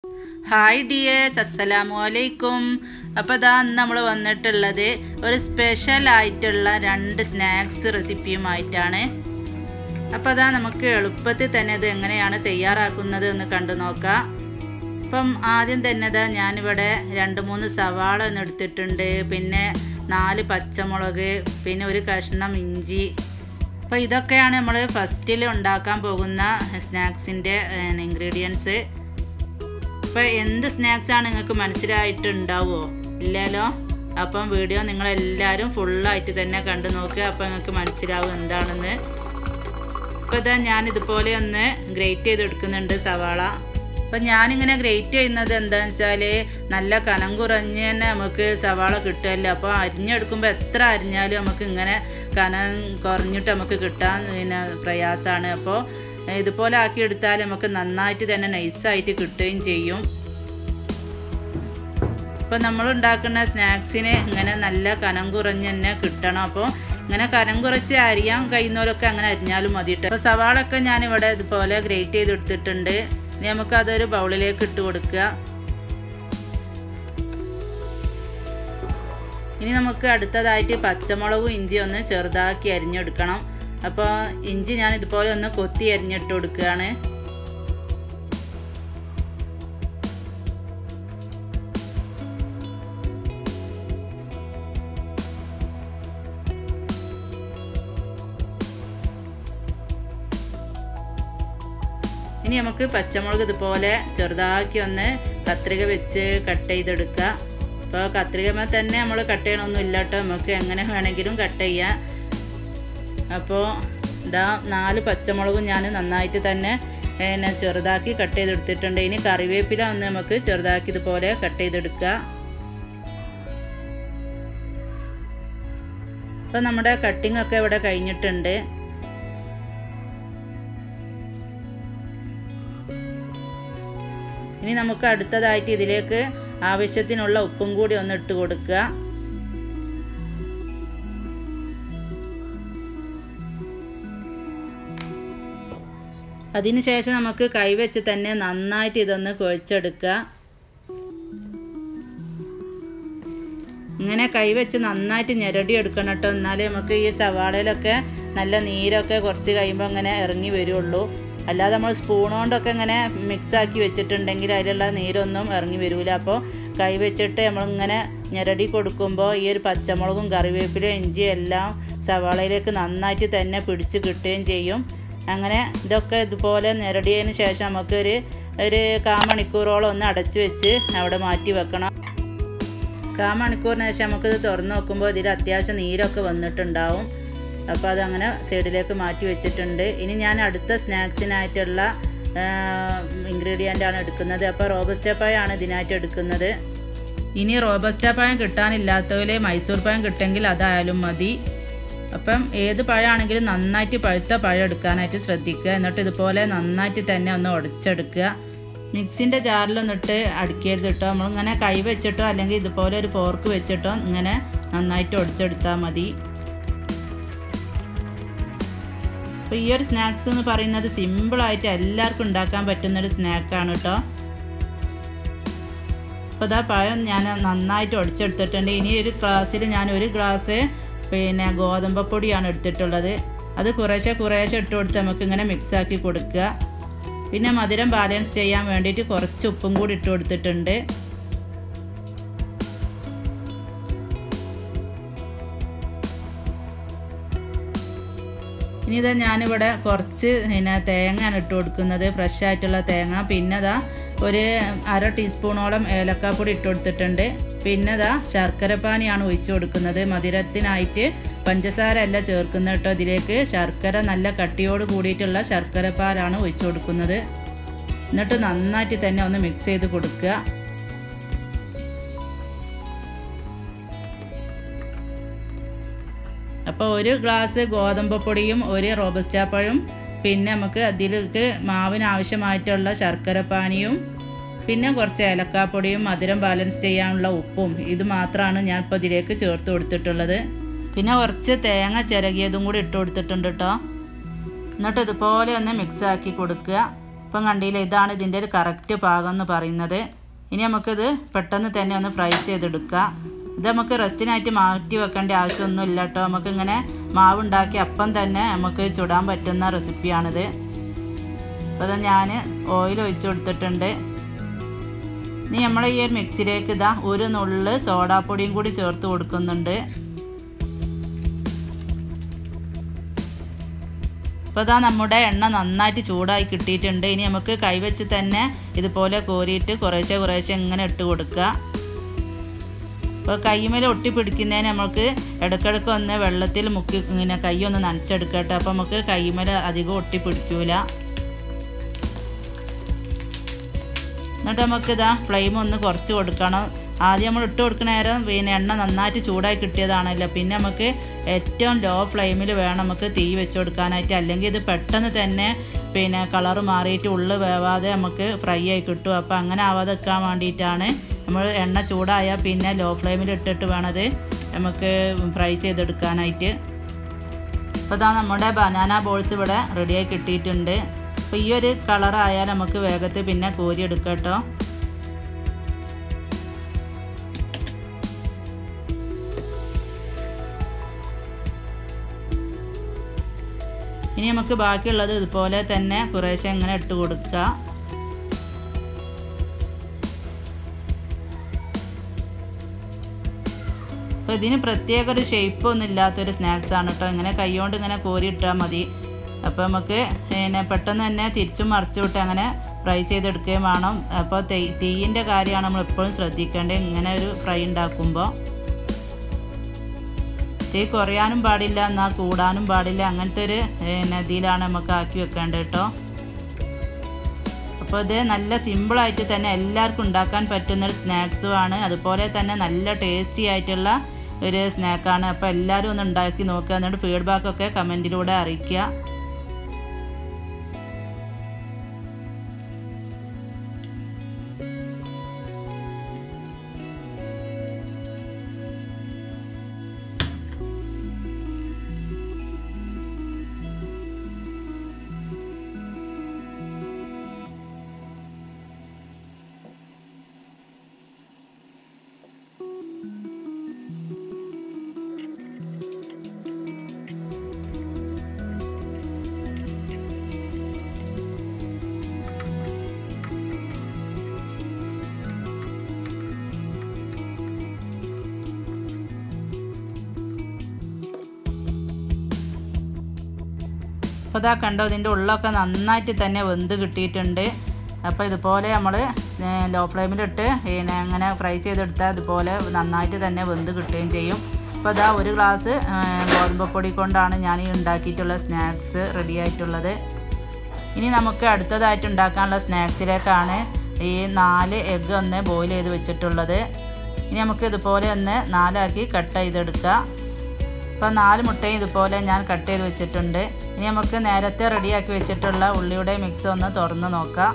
hi dears അസ്സലാമു അലൈക്കും അപ്പോൾ ഇതാ നമ്മൾ വന്നിട്ടുള്ളത് ഒരു സ്പെഷ്യൽ ആയിട്ടുള്ള രണ്ട് സ്നാക്സ് റെസിപ്പിയുമായിട്ടാണ് അപ്പോൾ അതാ നമുക്ക് എളുപ്പത്തിൽ തന്നെ ഇത് എങ്ങനെയാണ് തയ്യാറാക്കുന്നത് എന്ന് കണ്ടു നോക്കാം അപ്പം ആദ്യം തന്നെ ഇതാ ഞാനിവിടെ രണ്ട് മൂന്ന് സവാള ഒന്ന് എടുത്തിട്ടുണ്ട് പിന്നെ നാല് പച്ചമുളക് പിന്നെ ഒരു കഷ്ണം ഇഞ്ചി അപ്പോൾ ഇതൊക്കെയാണ് നമ്മൾ ഫസ്റ്റിൽ ഉണ്ടാക്കാൻ പോകുന്ന സ്നാക്സിൻ്റെ ഇൻഗ്രീഡിയൻസ് അപ്പോൾ എന്ത് സ്നാക്സാണ് നിങ്ങൾക്ക് മനസ്സിലായിട്ടുണ്ടാവുമോ ഇല്ലല്ലോ അപ്പം വീഡിയോ നിങ്ങളെല്ലാവരും ഫുള്ളായിട്ട് തന്നെ കണ്ടു നോക്കുക അപ്പോൾ നിങ്ങൾക്ക് മനസ്സിലാവും എന്താണെന്ന് അപ്പോൾ ഇതാ ഞാൻ ഇതുപോലെ ഒന്ന് ഗ്രേറ്റ് ചെയ്തെടുക്കുന്നുണ്ട് സവാള അപ്പം ഞാനിങ്ങനെ ഗ്രേറ്റ് ചെയ്യുന്നത് എന്താണെന്ന് വെച്ചാൽ നല്ല കനം കുറഞ്ഞ് തന്നെ നമുക്ക് സവാള കിട്ടുമല്ലോ അപ്പോൾ അരിഞ്ഞെടുക്കുമ്പോൾ എത്ര അരിഞ്ഞാലും നമുക്ക് ഇങ്ങനെ കനം കുറഞ്ഞിട്ട് നമുക്ക് കിട്ടാൻ പിന്നെ പ്രയാസമാണ് അപ്പോൾ ഇതുപോലെ ആക്കി എടുത്താൽ നമുക്ക് നന്നായിട്ട് തന്നെ നൈസായിട്ട് കിട്ടുകയും ചെയ്യും അപ്പോൾ നമ്മൾ ഉണ്ടാക്കുന്ന സ്നാക്സിന് ഇങ്ങനെ നല്ല കനം കുറഞ്ഞ് തന്നെ കിട്ടണം അപ്പോൾ ഇങ്ങനെ കനം കുറച്ച് അരിയാൻ കഴിയുന്നവരൊക്കെ അങ്ങനെ അരിഞ്ഞാലും മതി കേട്ടോ അപ്പോൾ സവാളൊക്കെ ഞാനിവിടെ ഇതുപോലെ ഗ്രേറ്റ് ചെയ്തെടുത്തിട്ടുണ്ട് ഇനി നമുക്ക് അതൊരു ബൗളിലേക്ക് ഇട്ട് കൊടുക്കുക ഇനി നമുക്ക് അടുത്തതായിട്ട് പച്ചമുളകും ഇഞ്ചി ഒന്ന് ചെറുതാക്കി അരിഞ്ഞെടുക്കണം അപ്പോൾ ഇഞ്ചി ഞാൻ ഇതുപോലെ ഒന്ന് കൊത്തി അരിഞ്ഞിട്ട് കൊടുക്കുകയാണ് ഇനി നമുക്ക് പച്ചമുളക് ഇതുപോലെ ചെറുതാക്കി ഒന്ന് കത്രിക വെച്ച് കട്ട് ചെയ്തെടുക്കുക അപ്പോൾ കത്രികമ്മ തന്നെ നമ്മൾ കട്ട് ചെയ്യണമൊന്നും ഇല്ല കേട്ടോ നമുക്ക് എങ്ങനെ വേണമെങ്കിലും കട്ട് ചെയ്യാം അപ്പോൾ ഇതാ നാല് പച്ചമുളകും ഞാൻ നന്നായിട്ട് തന്നെ പിന്നെ ചെറുതാക്കി കട്ട് ചെയ്തെടുത്തിട്ടുണ്ട് ഇനി കറിവേപ്പില ഒന്ന് നമുക്ക് ചെറുതാക്കി ഇതുപോലെ കട്ട് ചെയ്തെടുക്കുക അപ്പോൾ നമ്മുടെ കട്ടിംഗ് ഒക്കെ ഇവിടെ കഴിഞ്ഞിട്ടുണ്ട് ഇനി നമുക്ക് അടുത്തതായിട്ട് ഇതിലേക്ക് ആവശ്യത്തിനുള്ള ഉപ്പും കൂടി ഒന്ന് ഇട്ട് കൊടുക്കുക അതിനുശേഷം നമുക്ക് കൈവച്ച് തന്നെ നന്നായിട്ട് ഇതൊന്ന് കുഴച്ചെടുക്കുക ഇങ്ങനെ കൈവച്ച് നന്നായിട്ട് ഞെരടി എടുക്കണം കേട്ടോ എന്നാലേ നമുക്ക് ഈ സവാളയിലൊക്കെ നല്ല നീരൊക്കെ കുറച്ച് കഴിയുമ്പോൾ അങ്ങനെ ഇറങ്ങി വരുള്ളൂ അല്ലാതെ നമ്മൾ സ്പൂൺ കൊണ്ടൊക്കെ ഇങ്ങനെ മിക്സ് ആക്കി വെച്ചിട്ടുണ്ടെങ്കിൽ അതിലുള്ള നീരൊന്നും ഇറങ്ങി വരില്ല അപ്പോൾ കൈ വെച്ചിട്ട് നമ്മളിങ്ങനെ ഞെരടി കൊടുക്കുമ്പോൾ ഈ ഒരു പച്ചമുളകും കറിവേപ്പിലയും ഇഞ്ചിയും എല്ലാം സവാളയിലേക്ക് നന്നായിട്ട് തന്നെ പിടിച്ച് കിട്ടുകയും ചെയ്യും അങ്ങനെ ഇതൊക്കെ ഇതുപോലെ ഞെരടിയതിന് ശേഷം നമുക്കൊരു ഒരു കാമണിക്കൂറോളം ഒന്ന് അടച്ചു വെച്ച് അവിടെ മാറ്റി വെക്കണം കാമണിക്കൂറിന് ശേഷം നമുക്കിത് തുറന്ന് നോക്കുമ്പോൾ ഇതിൽ അത്യാവശ്യം നീരൊക്കെ വന്നിട്ടുണ്ടാവും അപ്പോൾ അതങ്ങനെ സൈഡിലേക്ക് മാറ്റി വെച്ചിട്ടുണ്ട് ഇനി ഞാൻ അടുത്ത സ്നാക്സിനായിട്ടുള്ള ഇൻഗ്രീഡിയൻ്റ് ആണ് എടുക്കുന്നത് അപ്പോൾ റോബസ്റ്റ പായാണ് ഇതിനായിട്ട് എടുക്കുന്നത് ഇനി റോബസ്റ്റ പഴം കിട്ടാനില്ലാത്തവരെ മൈസൂർ പഴം കിട്ടുമെങ്കിൽ അതായാലും മതി അപ്പം ഏത് പഴമാണെങ്കിലും നന്നായിട്ട് പഴുത്ത പഴം എടുക്കാനായിട്ട് ശ്രദ്ധിക്കുക എന്നിട്ട് ഇതുപോലെ നന്നായിട്ട് തന്നെ ഒന്ന് ഉടച്ചെടുക്കുക മിക്സിൻ്റെ ജാറിലൊന്നിട്ട് അടിക്കരുത് കേട്ടോ നമ്മളിങ്ങനെ കൈ വെച്ചിട്ടോ അല്ലെങ്കിൽ ഇതുപോലെ ഒരു ഫോർക്ക് വെച്ചിട്ടോ ഇങ്ങനെ നന്നായിട്ട് ഉടച്ചെടുത്താൽ മതി അപ്പോൾ ഈ ഒരു സ്നാക്സ് എന്ന് പറയുന്നത് സിമ്പിളായിട്ട് എല്ലാവർക്കും ഉണ്ടാക്കാൻ പറ്റുന്നൊരു സ്നാക്കാണ് കേട്ടോ അപ്പോൾ ഇതാ പഴം ഞാൻ നന്നായിട്ട് ഉടച്ചെടുത്തിട്ടുണ്ട് ഇനി ഒരു ഗ്ലാസ്സിൽ ഞാൻ ഒരു ഗ്ലാസ് പിന്നെ ഗോതമ്പപ്പൊടിയാണ് എടുത്തിട്ടുള്ളത് അത് കുറേശ്ശെ കുറേശ്ശെ ഇട്ട് കൊടുത്ത് നമുക്ക് ഇങ്ങനെ മിക്സാക്കി കൊടുക്കുക പിന്നെ മധുരം ബാലൻസ് ചെയ്യാൻ വേണ്ടിയിട്ട് കുറച്ച് ഉപ്പും കൂടി ഇട്ട് കൊടുത്തിട്ടുണ്ട് ഇനി ഇതാ ഞാനിവിടെ കുറച്ച് പിന്നെ തേങ്ങയാണ് ഇട്ട് കൊടുക്കുന്നത് ഫ്രഷ് ആയിട്ടുള്ള തേങ്ങ പിന്നെ ഇതാ ഒരു അര ടീസ്പൂണോളം ഏലക്കാപ്പൊടി ഇട്ട് കൊടുത്തിട്ടുണ്ട് പിന്നെ ഇതാ ശർക്കരപ്പാനിയാണ് ഒഴിച്ചു കൊടുക്കുന്നത് മധുരത്തിനായിട്ട് പഞ്ചസാര അല്ല ചേർക്കുന്നത് കേട്ടോ ഇതിലേക്ക് ശർക്കര നല്ല കട്ടിയോട് കൂടിയിട്ടുള്ള ശർക്കരപ്പാലാണ് ഒഴിച്ചു കൊടുക്കുന്നത് എന്നിട്ട് നന്നായിട്ട് തന്നെ ഒന്ന് മിക്സ് ചെയ്ത് കൊടുക്കുക അപ്പോൾ ഒരു ഗ്ലാസ് ഗോതമ്പ് പൊടിയും ഒരു റോബസ്റ്റാപ്പഴം പിന്നെ നമുക്ക് അതിലേക്ക് മാവിന് ആവശ്യമായിട്ടുള്ള ശർക്കരപ്പാനിയും പിന്നെ കുറച്ച് ഏലക്കാപ്പൊടിയും മധുരം ബാലൻസ് ചെയ്യാനുള്ള ഉപ്പും ഇത് മാത്രമാണ് ഞാൻ ഇപ്പോൾ ഇതിലേക്ക് ചേർത്ത് കൊടുത്തിട്ടുള്ളത് പിന്നെ കുറച്ച് തേങ്ങ ചിരകിയതും കൂടി ഇട്ട് കൊടുത്തിട്ടുണ്ട് കേട്ടോ എന്നിട്ട് ഇതുപോലെ ഒന്ന് മിക്സ് ആക്കി കൊടുക്കുക ഇപ്പം കണ്ടില്ല ഇതാണ് ഇതിൻ്റെ ഒരു കറക്റ്റ് പാകം എന്ന് പറയുന്നത് ഇനി നമുക്കിത് പെട്ടെന്ന് തന്നെ ഒന്ന് ഫ്രൈ ചെയ്തെടുക്കാം ഇത് നമുക്ക് റെസ്റ്റിനായിട്ട് മാറ്റി വെക്കേണ്ട ആവശ്യമൊന്നും ഇല്ല കേട്ടോ നമുക്കിങ്ങനെ മാവുണ്ടാക്കി അപ്പം തന്നെ നമുക്ക് ചുടാൻ പറ്റുന്ന റെസിപ്പിയാണിത് അപ്പോൾ അത് ഞാൻ ഓയിൽ ഒഴിച്ച് കൊടുത്തിട്ടുണ്ട് ഇനി നമ്മൾ ഈ ഒരു മിക്സിയിലേക്ക് ഇതാ ഒരു നുള്ള് സോഡാപ്പൊടിയും കൂടി ചേർത്ത് കൊടുക്കുന്നുണ്ട് അപ്പോൾ ഇതാ നമ്മുടെ എണ്ണ നന്നായിട്ട് ചൂടായി കിട്ടിയിട്ടുണ്ട് ഇനി നമുക്ക് കൈവച്ച് തന്നെ ഇതുപോലെ കോരിയിട്ട് കുറേശ്ശെ കുറേശ്ശെ ഇങ്ങനെ ഇട്ട് കൊടുക്കുക അപ്പോൾ കൈമേൽ ഒട്ടി പിടിക്കുന്നതിന് നമുക്ക് ഇടയ്ക്കിടയ്ക്ക് ഒന്ന് വെള്ളത്തിൽ മുക്കി ഇങ്ങനെ കൈ ഒന്ന് നനച്ചെടുക്കട്ടെ അപ്പോൾ നമുക്ക് കൈമേൽ അധികം ഒട്ടി പിടിക്കൂല എന്നിട്ട് നമുക്ക് ഇതാ ഫ്ലെയിം ഒന്ന് കുറച്ച് കൊടുക്കണം ആദ്യം നമ്മൾ ഇട്ട് കൊടുക്കുന്ന നേരം പിന്നെ എണ്ണ നന്നായിട്ട് ചൂടായി കിട്ടിയതാണല്ലോ പിന്നെ നമുക്ക് ഏറ്റവും ലോ ഫ്ലെയിമിൽ വേണം നമുക്ക് തീ വെച്ച് കൊടുക്കാനായിട്ട് അല്ലെങ്കിൽ ഇത് പെട്ടെന്ന് തന്നെ പിന്നെ കളർ മാറിയിട്ട് ഉള്ളു വേവാതെ നമുക്ക് ഫ്രൈ ആയി കിട്ടും അപ്പോൾ അങ്ങനെ ആവാതെ വെക്കാൻ വേണ്ടിയിട്ടാണ് നമ്മൾ എണ്ണ ചൂടായാൽ പിന്നെ ലോ ഫ്ലെയിമിൽ ഇട്ടിട്ട് വേണത് നമുക്ക് ഫ്രൈ ചെയ്തെടുക്കാനായിട്ട് അപ്പോൾ ഇതാ നമ്മുടെ ബനാന ബോൾസ് ഇവിടെ റെഡിയായി കിട്ടിയിട്ടുണ്ട് അപ്പോൾ ഈ ഒരു കളറായാൽ നമുക്ക് വേഗത്തിൽ പിന്നെ കോരി എടുക്കാം കേട്ടോ ഇനി നമുക്ക് ബാക്കിയുള്ളത് ഇതുപോലെ തന്നെ കുറേശ്ശെ ഇങ്ങനെ ഇട്ട് കൊടുക്കുക അപ്പോൾ ഇതിന് പ്രത്യേക ഒരു ഷേപ്പ് ഒന്നും ഇല്ലാത്തൊരു സ്നാക്സ് ആണ് കേട്ടോ ഇങ്ങനെ കൈകൊണ്ട് ഇങ്ങനെ കോരി ഇട്ടാൽ മതി അപ്പോൾ നമുക്ക് പിന്നെ പെട്ടെന്ന് തന്നെ തിരിച്ചും മറിച്ചു വിട്ട് അങ്ങനെ ഫ്രൈ ചെയ്തെടുക്കുകയും വേണം അപ്പോൾ തീ തീയിൻ്റെ കാര്യമാണ് നമ്മൾ എപ്പോഴും ശ്രദ്ധിക്കേണ്ടത് ഇങ്ങനെ ഒരു ഫ്രൈ ഉണ്ടാക്കുമ്പോൾ തീ കുറയാനും പാടില്ല എന്നാൽ കൂടാനും പാടില്ല അങ്ങനത്തെ ഒരു നദിയിലാണ് നമുക്ക് ആക്കി വെക്കേണ്ടത് കേട്ടോ അപ്പോൾ ഇത് നല്ല സിമ്പിളായിട്ട് തന്നെ എല്ലാവർക്കും ഉണ്ടാക്കാൻ പറ്റുന്ന ഒരു സ്നാക്സും ആണ് അതുപോലെ തന്നെ നല്ല ടേസ്റ്റി ആയിട്ടുള്ള ഒരു സ്നാക്കാണ് അപ്പോൾ എല്ലാവരും ഒന്ന് ഉണ്ടാക്കി നോക്കുക എന്നിട്ട് ഫീഡ്ബാക്കൊക്കെ കമൻറ്റിലൂടെ അറിയിക്കുക അപ്പോൾ ഇതാ കണ്ടോ ഇതിൻ്റെ ഉള്ളൊക്കെ നന്നായിട്ട് തന്നെ വെന്ത് കിട്ടിയിട്ടുണ്ട് അപ്പോൾ ഇതുപോലെ നമ്മൾ ലോ ഫ്ലെയിമിലിട്ട് പിന്നെ അങ്ങനെ ഫ്രൈ ചെയ്തെടുത്താൽ ഇതുപോലെ നന്നായിട്ട് തന്നെ വെന്ത് കിട്ടുകയും ചെയ്യും അപ്പോൾ ഇതാ ഒരു ഗ്ലാസ് ഗോതമ്പപ്പൊടി കൊണ്ടാണ് ഞാൻ ഈ ഉണ്ടാക്കിയിട്ടുള്ള സ്നാക്സ് റെഡി ആയിട്ടുള്ളത് ഇനി നമുക്ക് അടുത്തതായിട്ട് ഉണ്ടാക്കാനുള്ള സ്നാക്സിലേക്കാണ് ഈ നാല് എഗ്ഗ് ഒന്ന് ബോയിൽ ചെയ്ത് വെച്ചിട്ടുള്ളത് ഇനി നമുക്ക് ഇതുപോലെ ഒന്ന് നാലാക്കി കട്ട് ചെയ്തെടുക്കുക അപ്പോൾ നാല് മുട്ടയും ഇതുപോലെ ഞാൻ കട്ട് ചെയ്ത് വെച്ചിട്ടുണ്ട് ഇനി നമുക്ക് നേരത്തെ റെഡിയാക്കി വെച്ചിട്ടുള്ള ഉള്ളിയുടെ മിക്സ് ഒന്ന് തുറന്ന് നോക്കാം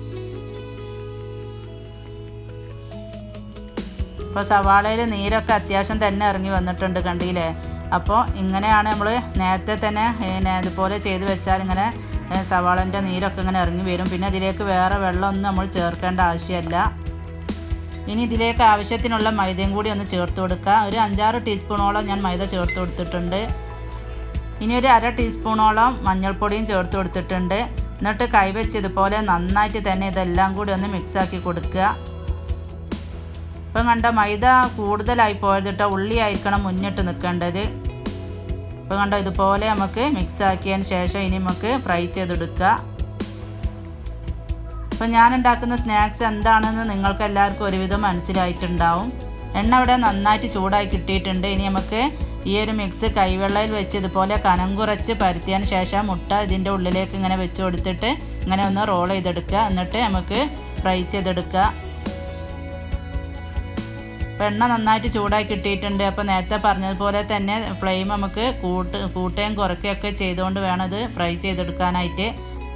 ഇപ്പോൾ സവാളയിൽ നീരൊക്കെ അത്യാവശ്യം തന്നെ ഇറങ്ങി വന്നിട്ടുണ്ട് കണ്ടില്ലേ അപ്പോൾ ഇങ്ങനെയാണ് നമ്മൾ നേരത്തെ തന്നെ പിന്നെ ഇതുപോലെ ചെയ്ത് വെച്ചാൽ ഇങ്ങനെ സവാളൻ്റെ നീരൊക്കെ ഇങ്ങനെ ഇറങ്ങി വരും പിന്നെ ഇതിലേക്ക് വേറെ വെള്ളമൊന്നും നമ്മൾ ചേർക്കേണ്ട ആവശ്യമില്ല ഇനി ഇതിലേക്ക് ആവശ്യത്തിനുള്ള മൈദയും കൂടി ഒന്ന് ചേർത്ത് കൊടുക്കുക ഒരു അഞ്ചാറ് ടീസ്പൂണോളം ഞാൻ മൈദ ചേർത്ത് കൊടുത്തിട്ടുണ്ട് ഇനി ഒരു അര ടീസ്പൂണോളം മഞ്ഞൾപ്പൊടിയും ചേർത്ത് കൊടുത്തിട്ടുണ്ട് എന്നിട്ട് കൈവച്ച് ഇതുപോലെ നന്നായിട്ട് തന്നെ ഇതെല്ലാം കൂടി ഒന്ന് മിക്സാക്കി കൊടുക്കുക ഇപ്പം കണ്ട മൈദ കൂടുതലായി പോയത് കേട്ടോ ഉള്ളി ആയിരിക്കണം മുന്നിട്ട് നിൽക്കേണ്ടത് ഇപ്പം കണ്ടോ ഇതുപോലെ നമുക്ക് മിക്സ് ആക്കിയതിന് ശേഷം ഇനി നമുക്ക് ഫ്രൈ ചെയ്തെടുക്കുക അപ്പം ഞാൻ ഉണ്ടാക്കുന്ന സ്നാക്സ് എന്താണെന്ന് നിങ്ങൾക്ക് എല്ലാവർക്കും ഒരുവിധം മനസ്സിലായിട്ടുണ്ടാവും എണ്ണ ഇവിടെ നന്നായിട്ട് ചൂടായി കിട്ടിയിട്ടുണ്ട് ഇനി നമുക്ക് ഈ ഒരു മിക്സ് കൈവെള്ളയിൽ വെച്ച് ഇതുപോലെ കനം കുറച്ച് പരത്തിയതിന് ശേഷം മുട്ട ഇതിൻ്റെ ഉള്ളിലേക്ക് ഇങ്ങനെ വെച്ച് കൊടുത്തിട്ട് ഇങ്ങനെ ഒന്ന് റോൾ ചെയ്തെടുക്കുക എന്നിട്ട് നമുക്ക് ഫ്രൈ ചെയ്തെടുക്കുക അപ്പോൾ എണ്ണ നന്നായിട്ട് ചൂടായി കിട്ടിയിട്ടുണ്ട് അപ്പോൾ നേരത്തെ പറഞ്ഞതുപോലെ തന്നെ ഫ്ലെയിം നമുക്ക് കൂട്ട് കൂട്ടുകയും കുറയ്ക്കുകയൊക്കെ ചെയ്തുകൊണ്ട് വേണം ഇത് ഫ്രൈ ചെയ്തെടുക്കാനായിട്ട്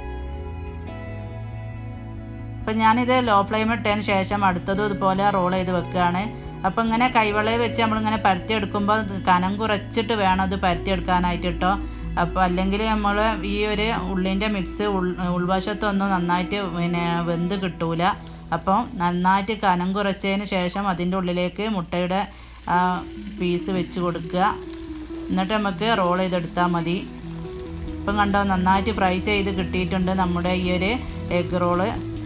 അപ്പം ഞാനിത് ലോ ഫ്ലെയിം ഇട്ടതിന് ശേഷം അടുത്തതും ഇതുപോലെ റോൾ ചെയ്ത് വെക്കുകയാണ് അപ്പോൾ ഇങ്ങനെ കൈവെള്ളയിൽ വെച്ച് നമ്മളിങ്ങനെ പരത്തിയെടുക്കുമ്പോൾ കനം കുറച്ചിട്ട് വേണം ഇത് പരത്തിയെടുക്കാനായിട്ട് കേട്ടോ അപ്പോൾ അല്ലെങ്കിൽ നമ്മൾ ഈ ഒരു ഉള്ളിൻ്റെ മിക്സ് ഉൾ ഉൾവശത്തൊന്നും നന്നായിട്ട് പിന്നെ വെന്ത് കിട്ടൂല അപ്പോൾ നന്നായിട്ട് കനം കുറച്ചതിന് ശേഷം അതിൻ്റെ ഉള്ളിലേക്ക് മുട്ടയുടെ ആ പീസ് വെച്ച് കൊടുക്കുക എന്നിട്ട് നമുക്ക് റോൾ ചെയ്തെടുത്താൽ മതി ഇപ്പം കണ്ടോ നന്നായിട്ട് ഫ്രൈ ചെയ്ത് കിട്ടിയിട്ടുണ്ട് നമ്മുടെ ഈ ഒരു എഗ് റോള്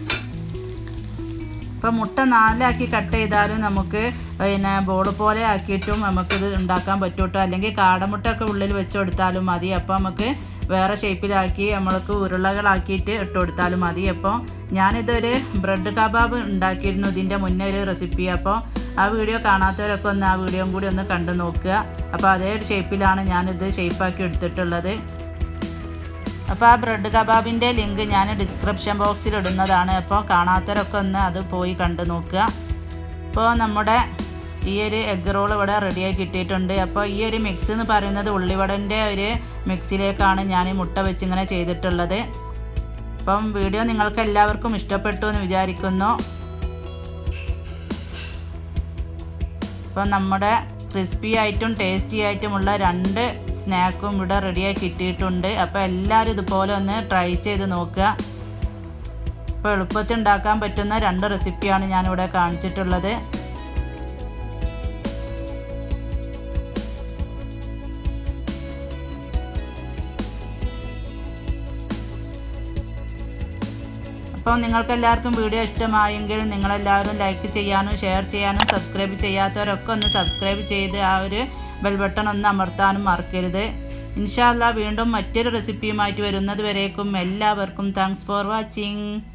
ഇപ്പം മുട്ട നാലാക്കി കട്ട് ചെയ്താലും നമുക്ക് പിന്നെ ബോൾ പോലെ ആക്കിയിട്ടും നമുക്കിത് ഉണ്ടാക്കാൻ പറ്റും കേട്ടോ അല്ലെങ്കിൽ കാടമുട്ട ഒക്കെ ഉള്ളിൽ വെച്ച് കൊടുത്താലും മതി അപ്പോൾ നമുക്ക് വേറെ ഷേപ്പിലാക്കി നമ്മൾക്ക് ഉരുളകളാക്കിയിട്ട് ഇട്ട് കൊടുത്താലും മതി അപ്പോൾ ഞാനിതൊരു ബ്രെഡ് കബാബ് ഉണ്ടാക്കിയിരുന്നു ഇതിൻ്റെ മുന്നേ ഒരു റെസിപ്പി അപ്പോൾ ആ വീഡിയോ കാണാത്തവരൊക്കെ ഒന്ന് ആ വീഡിയോയും കൂടി ഒന്ന് കണ്ടു നോക്കുക അപ്പോൾ അതേ ഒരു ഷേപ്പിലാണ് ഞാനിത് ഷേപ്പാക്കി എടുത്തിട്ടുള്ളത് അപ്പോൾ ആ ബ്രെഡ് കബാബിൻ്റെ ലിങ്ക് ഞാൻ ഡിസ്ക്രിപ്ഷൻ ബോക്സിൽ ഇടുന്നതാണ് അപ്പോൾ കാണാത്തവരൊക്കെ ഒന്ന് അത് പോയി കണ്ടു നോക്കുക അപ്പോൾ നമ്മുടെ ഈ ഒരു എഗ് റോൾ ഇവിടെ റെഡിയായി കിട്ടിയിട്ടുണ്ട് അപ്പോൾ ഈ ഒരു മിക്സ് എന്ന് പറയുന്നത് ഉള്ളിവടൻ്റെ ഒരു മിക്സിലേക്കാണ് ഞാൻ ഈ മുട്ട വെച്ച് ഇങ്ങനെ ചെയ്തിട്ടുള്ളത് അപ്പം വീഡിയോ നിങ്ങൾക്ക് എല്ലാവർക്കും ഇഷ്ടപ്പെട്ടു എന്ന് വിചാരിക്കുന്നു അപ്പം നമ്മുടെ ക്രിസ്പി ആയിട്ടും ടേസ്റ്റി ആയിട്ടുമുള്ള രണ്ട് സ്നാക്കും ഇവിടെ റെഡിയായി കിട്ടിയിട്ടുണ്ട് അപ്പോൾ എല്ലാവരും ഇതുപോലെ ഒന്ന് ട്രൈ ചെയ്ത് നോക്കുക അപ്പോൾ എളുപ്പത്തിൽ ഉണ്ടാക്കാൻ പറ്റുന്ന രണ്ട് റെസിപ്പിയാണ് ഞാനിവിടെ കാണിച്ചിട്ടുള്ളത് അപ്പോൾ നിങ്ങൾക്ക് എല്ലാവർക്കും വീഡിയോ ഇഷ്ടമായെങ്കിൽ നിങ്ങളെല്ലാവരും ലൈക്ക് ചെയ്യാനും ഷെയർ ചെയ്യാനും സബ്സ്ക്രൈബ് ചെയ്യാത്തവരൊക്കെ ഒന്ന് സബ്സ്ക്രൈബ് ചെയ്ത് ആ ഒരു ബെൽ ബട്ടൺ ഒന്ന് അമർത്താനും മറക്കരുത് ഇൻഷാല്ല വീണ്ടും മറ്റൊരു റെസിപ്പിയുമായിട്ട് വരുന്നത് വരേക്കും എല്ലാവർക്കും താങ്ക്സ് ഫോർ വാച്ചിങ്